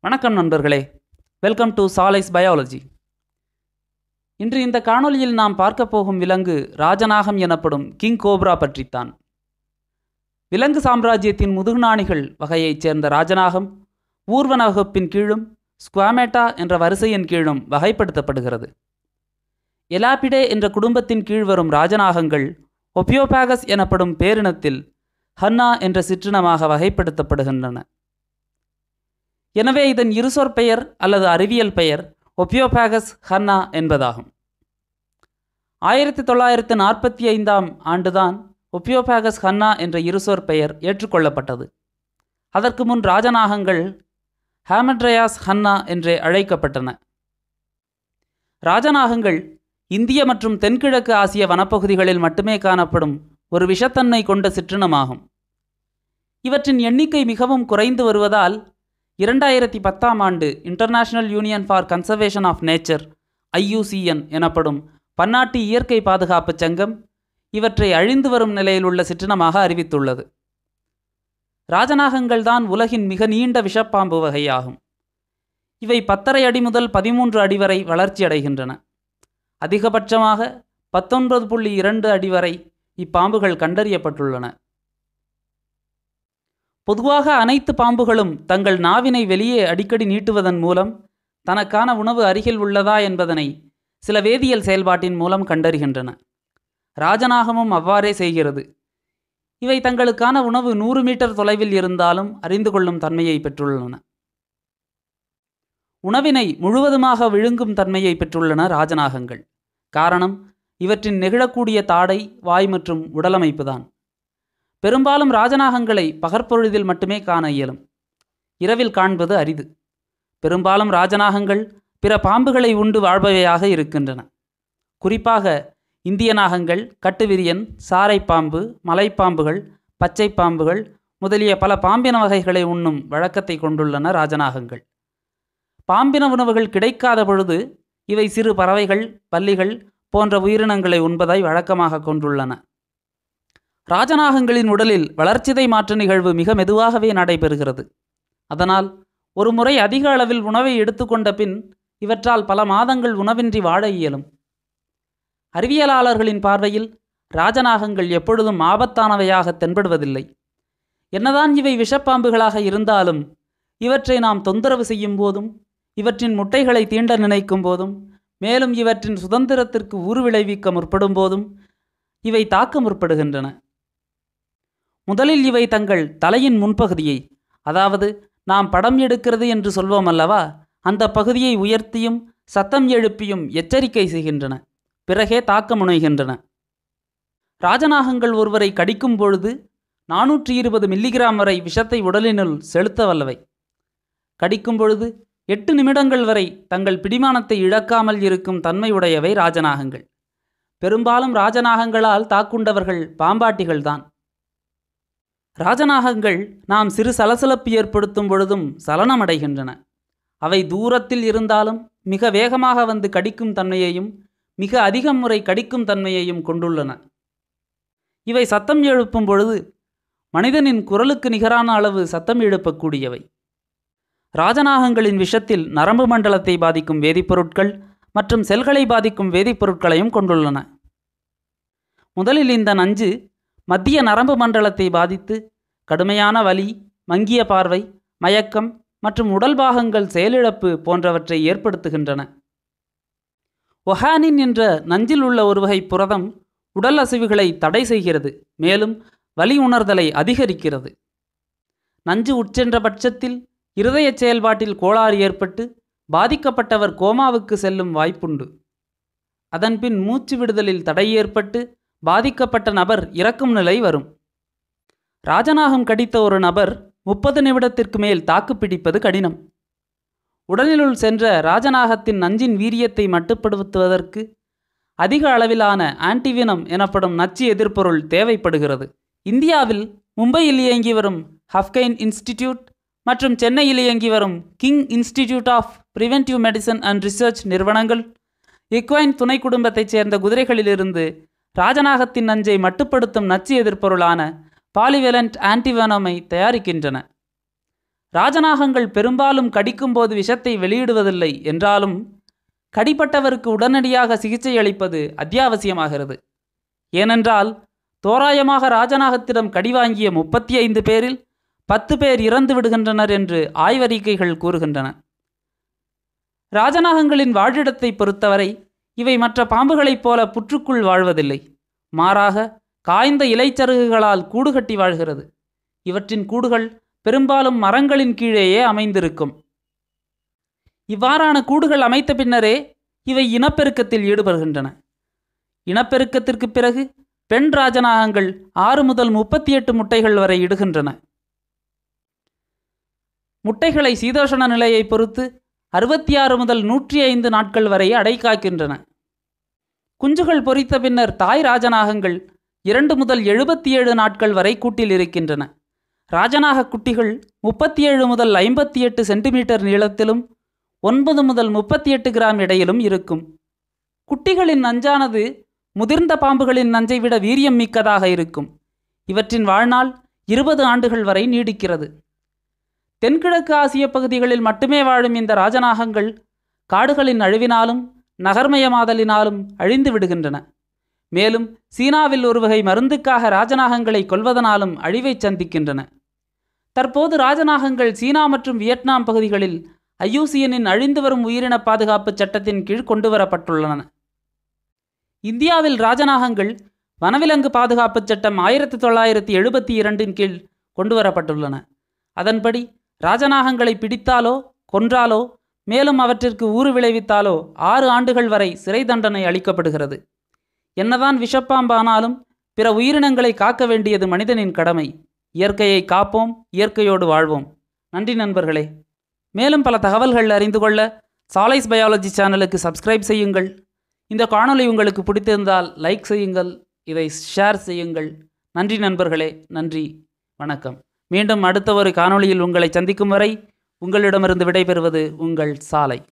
வணக்கம் நண்பர்களே welcome to சாலைஸ் biology இன்று இந்த காணொளியில் நாம் பார்க்க போகும் விலங்கு ராஜநாகம் எனப்படும் கிங் கோப்ரா பற்றித்தான் விலங்கு சாம்ராஜ்யத்தின் முதுகுநாணிகள் வகையைச் சேர்ந்த ராஜநாகம் ஊர்வன வகுப்பின் கீழும் ஸ்குவாமேட்டா என்ற வரிசையின் கீழும் வகைப்படுத்தப்படுகிறது எலாபிடே என்ற குடும்பத்தின் கீழ் வரும் ராஜநாகங்கள் ஒபியோபாகஸ் எனப்படும் பேரினத்தில் ஹன்னா என்ற சிற்றினமாக வகைப்படுத்தப்படுகின்றன எனவே இதன் இருசொற் பெயர் அல்லது அறிவியல் பெயர் ஒபியோபாகஸ் ஹன்னா என்பதாகும் ஆயிரத்தி தொள்ளாயிரத்து நாற்பத்தி ஐந்தாம் ஆண்டுதான் ஒபியோபாகஸ் ஹன்னா என்ற இருசொற் பெயர் ஏற்றுக்கொள்ளப்பட்டது அதற்கு முன் ராஜநாகங்கள் ஹாமட்ரயாஸ் ஹன்னா என்றே அழைக்கப்பட்டன ராஜநாகங்கள் இந்திய மற்றும் தென்கிழக்கு ஆசிய வனப்பகுதிகளில் மட்டுமே காணப்படும் ஒரு விஷத்தன்மை கொண்ட சிற்றினமாகும் இவற்றின் எண்ணிக்கை மிகவும் குறைந்து வருவதால் இரண்டாயிரத்தி பத்தாம் ஆண்டு International Union for Conservation of Nature IUCN எனப்படும் பன்னாட்டு இயற்கை பாதுகாப்பு சங்கம் இவற்றை அழிந்து வரும் நிலையில் உள்ள சிற்றினமாக அறிவித்துள்ளது ராஜநாகங்கள் தான் உலகின் மிக நீண்ட விஷப்பாம்பு வகையாகும் இவை பத்தரை அடி முதல் பதிமூன்று அடி வரை வளர்ச்சியடைகின்றன அதிகபட்சமாக பத்தொன்பது புள்ளி இரண்டு அடி வரை இப்பாம்புகள் கண்டறியப்பட்டுள்ளன பொதுவாக அனைத்து பாம்புகளும் தங்கள் நாவினை வெளியே அடிக்கடி நீட்டுவதன் மூலம் தனக்கான உணவு அருகில் உள்ளதா என்பதனை சில வேதியியல் செயல்பாட்டின் மூலம் கண்டறிகின்றன ராஜநாகமும் அவ்வாறே செய்கிறது இவை தங்களுக்கான உணவு நூறு மீட்டர் தொலைவில் இருந்தாலும் அறிந்து கொள்ளும் தன்மையை பெற்றுள்ளன உணவினை முழுவதுமாக விழுங்கும் தன்மையை பெற்றுள்ளன ராஜநாகங்கள் காரணம் இவற்றின் நெகிழக்கூடிய தாடை வாய் மற்றும் உடலமைப்புதான் பெரும்பாலும் ராஜநாகங்களை பகற்பொழுதில் மட்டுமே காண இயலும் இரவில் காண்பது அரிது பெரும்பாலும் ராஜநாகங்கள் பிற பாம்புகளை உண்டு வாழ்பவையாக இருக்கின்றன குறிப்பாக இந்திய நாகங்கள் கட்டுவிரியன் சாரைப்பாம்பு மலைப்பாம்புகள் பச்சை பாம்புகள் முதலிய பல பாம்பின வகைகளை உண்ணும் வழக்கத்தை கொண்டுள்ளன ராஜநாகங்கள் பாம்பின உணவுகள் கிடைக்காத பொழுது இவை சிறு பறவைகள் பல்லிகள் போன்ற உயிரினங்களை உண்பதை வழக்கமாக கொண்டுள்ளன ராஜநாகங்களின் உடலில் வளர்ச்சிதை மாற்ற நிகழ்வு மிக மெதுவாகவே நடைபெறுகிறது அதனால் ஒரு முறை அதிக அளவில் உணவை எடுத்துக்கொண்ட பின் இவற்றால் பல மாதங்கள் உணவின்றி வாழ இயலும் அறிவியலாளர்களின் பார்வையில் ராஜநாகங்கள் எப்பொழுதும் ஆபத்தானவையாக தென்படுவதில்லை என்னதான் இவை விஷப்பாம்புகளாக இருந்தாலும் இவற்றை நாம் தொந்தரவு செய்யும் போதும் இவற்றின் முட்டைகளை தீண்ட நினைக்கும் போதும் மேலும் இவற்றின் சுதந்திரத்திற்கு ஊறு விளைவிக்க முற்படும் போதும் இவை தாக்க முற்படுகின்றன முதலில் இவை தங்கள் தலையின் முன்பகுதியை அதாவது நாம் படம் எடுக்கிறது என்று சொல்வோம் அல்லவா அந்த பகுதியை உயர்த்தியும் சத்தம் எழுப்பியும் எச்சரிக்கை செய்கின்றன பிறகே தாக்க முனைகின்றன ராஜநாகங்கள் ஒருவரை கடிக்கும் பொழுது நானூற்றி இருபது மில்லிகிராம் வரை விஷத்தை உடலினுள் செலுத்த வல்லவை கடிக்கும் பொழுது எட்டு நிமிடங்கள் வரை தங்கள் பிடிமானத்தை இழக்காமல் இருக்கும் தன்மை உடையவை ராஜநாகங்கள் பெரும்பாலும் ராஜநாகங்களால் தாக்குண்டவர்கள் பாம்பாட்டிகள்தான் ராஜநாகங்கள் நாம் சிறு சலசலப்பு ஏற்படுத்தும் பொழுதும் சலனமடைகின்றன அவை தூரத்தில் இருந்தாலும் மிக வேகமாக வந்து கடிக்கும் தன்மையையும் மிக அதிக முறை கடிக்கும் தன்மையையும் கொண்டுள்ளன இவை சத்தம் எழுப்பும் பொழுது மனிதனின் குரலுக்கு நிகரான அளவு சத்தம் எழுப்பக்கூடியவை ராஜநாகங்களின் விஷத்தில் நரம்பு மண்டலத்தை பாதிக்கும் வேதிப்பொருட்கள் மற்றும் செல்களை பாதிக்கும் வேதிப்பொருட்களையும் கொண்டுள்ளன முதலில் இந்த நஞ்சு மத்திய நரம்பு மண்டலத்தை பாதித்து கடுமையான வலி மங்கிய பார்வை மயக்கம் மற்றும் உடல் பாகங்கள் செயலிழப்பு போன்றவற்றை ஏற்படுத்துகின்றன ஒஹானின் என்ற நஞ்சில் உள்ள ஒரு வகை புரதம் உடல் அசைவுகளை தடை செய்கிறது மேலும் வலி உணர்தலை அதிகரிக்கிறது நஞ்சு உட்சென்ற பட்சத்தில் இருதய செயல்பாட்டில் கோளாறு ஏற்பட்டு பாதிக்கப்பட்டவர் கோமாவுக்கு செல்லும் வாய்ப்புண்டு அதன்பின் மூச்சு விடுதலில் தடை ஏற்பட்டு பாதிக்கப்பட்ட நபர் இறக்கும் நிலை வரும் ராஜநாகம் கடித்த ஒரு நபர் முப்பது நிமிடத்திற்கு மேல் தாக்குப்பிடிப்பது கடினம் உடலினுள் சென்ற ராஜநாகத்தின் நஞ்சின் வீரியத்தை மட்டுப்படுத்துவதற்கு அதிக அளவிலான ஆன்டிவினம் எனப்படும் நச்சு எதிர்ப்பொருள் தேவைப்படுகிறது இந்தியாவில் மும்பையில் இயங்கி வரும் ஹஃப்கைன் இன்ஸ்டிடியூட் மற்றும் சென்னையில் இயங்கி வரும் King Institute of Preventive Medicine and Research நிறுவனங்கள் இக்வைன் துணை குடும்பத்தைச் சேர்ந்த குதிரைகளிலிருந்து ராஜநாகத்தின் நஞ்சை மட்டுப்படுத்தும் நச்சு எதிர்ப்பொருளான பாலிவெலண்ட் ஆன்டிவெனமை தயாரிக்கின்றன ராஜநாகங்கள் பெரும்பாலும் கடிக்கும்போது விஷத்தை வெளியிடுவதில்லை என்றாலும் கடிப்பட்டவருக்கு உடனடியாக சிகிச்சை அளிப்பது அத்தியாவசியமாகிறது ஏனென்றால் தோராயமாக ராஜநாகத்திடம் கடி வாங்கிய முப்பத்தி ஐந்து பேரில் பத்து பேர் இறந்து விடுகின்றனர் என்று ஆய்வறிக்கைகள் கூறுகின்றன ராஜநாகங்களின் வாழிடத்தை பொறுத்தவரை இவை மற்ற பாம்புகளைப் போல புற்றுக்குள் வாழ்வதில்லை மாறாக காய்ந்த இலைச்சருகுகளால் கூடு கட்டி வாழ்கிறது இவற்றின் கூடுகள் பெரும்பாலும் மரங்களின் கீழேயே அமைந்திருக்கும் இவ்வாறான கூடுகள் அமைத்த பின்னரே இவை இனப்பெருக்கத்தில் ஈடுபடுகின்றன இனப்பெருக்கத்திற்கு பிறகு பெண் ராஜநாகங்கள் ஆறு முதல் முப்பத்தி எட்டு முட்டைகள் வரை இடுகின்றன முட்டைகளை சீதோஷண நிலையை பொறுத்து அறுபத்தி ஆறு முதல் நூற்றி ஐந்து நாட்கள் வரை அடை காக்கின்றன குஞ்சுகள் பொரித்த பின்னர் தாய் ராஜநாகங்கள் இரண்டு முதல் எழுபத்தி ஏழு நாட்கள் வரை கூட்டில் இருக்கின்றன ராஜநாக குட்டிகள் முப்பத்தி ஏழு முதல் ஐம்பத்தி எட்டு சென்டிமீட்டர் நீளத்திலும் ஒன்பது முதல் முப்பத்தி எட்டு கிராம் எடையிலும் இருக்கும் குட்டிகளின் நஞ்சானது முதிர்ந்த பாம்புகளின் நஞ்சை விட வீரியம் மிக்கதாக இருக்கும் இவற்றின் வாழ்நாள் இருபது ஆண்டுகள் வரை நீடிக்கிறது தென்கிழக்கு ஆசிய பகுதிகளில் மட்டுமே வாழும் இந்த ராஜநாகங்கள் காடுகளின் அழிவினாலும் நகர்மயமாதலினாலும் அழிந்து விடுகின்றன மேலும் சீனாவில் ஒரு வகை மருந்துக்காக ராஜநாகங்களை கொல்வதனாலும் அழிவைச் சந்திக்கின்றன தற்போது ராஜநாகங்கள் சீனா மற்றும் வியட்நாம் பகுதிகளில் ஐயூசியனின் அழிந்து வரும் உயிரின பாதுகாப்பு சட்டத்தின் கீழ் கொண்டுவரப்பட்டுள்ளன இந்தியாவில் ராஜநாகங்கள் வனவிலங்கு பாதுகாப்பு சட்டம் ஆயிரத்தி தொள்ளாயிரத்தி எழுபத்தி இரண்டின் கீழ் கொண்டுவரப்பட்டுள்ளன அதன்படி ராஜநாகங்களை பிடித்தாலோ கொன்றாலோ மேலும் அவற்றிற்கு ஊறு விளைவித்தாலோ ஆறு ஆண்டுகள் வரை சிறை தண்டனை அளிக்கப்படுகிறது என்னதான் விஷப்பாம்பானாலும் பிற உயிரினங்களை காக்க வேண்டியது மனிதனின் கடமை இயற்கையை காப்போம் இயற்கையோடு வாழ்வோம் நன்றி நண்பர்களே மேலும் பல தகவல்கள் அறிந்து கொள்ள சாலைஸ் பயாலஜி சேனலுக்கு சப்ஸ்கிரைப் செய்யுங்கள் இந்த காணொளி உங்களுக்கு பிடித்திருந்தால் லைக் செய்யுங்கள் இதை ஷேர் செய்யுங்கள் நன்றி நண்பர்களே நன்றி வணக்கம் மீண்டும் அடுத்த ஒரு காணொளியில் உங்களை சந்திக்கும் வரை உங்களிடமிருந்து விடைபெறுவது உங்கள் சாலை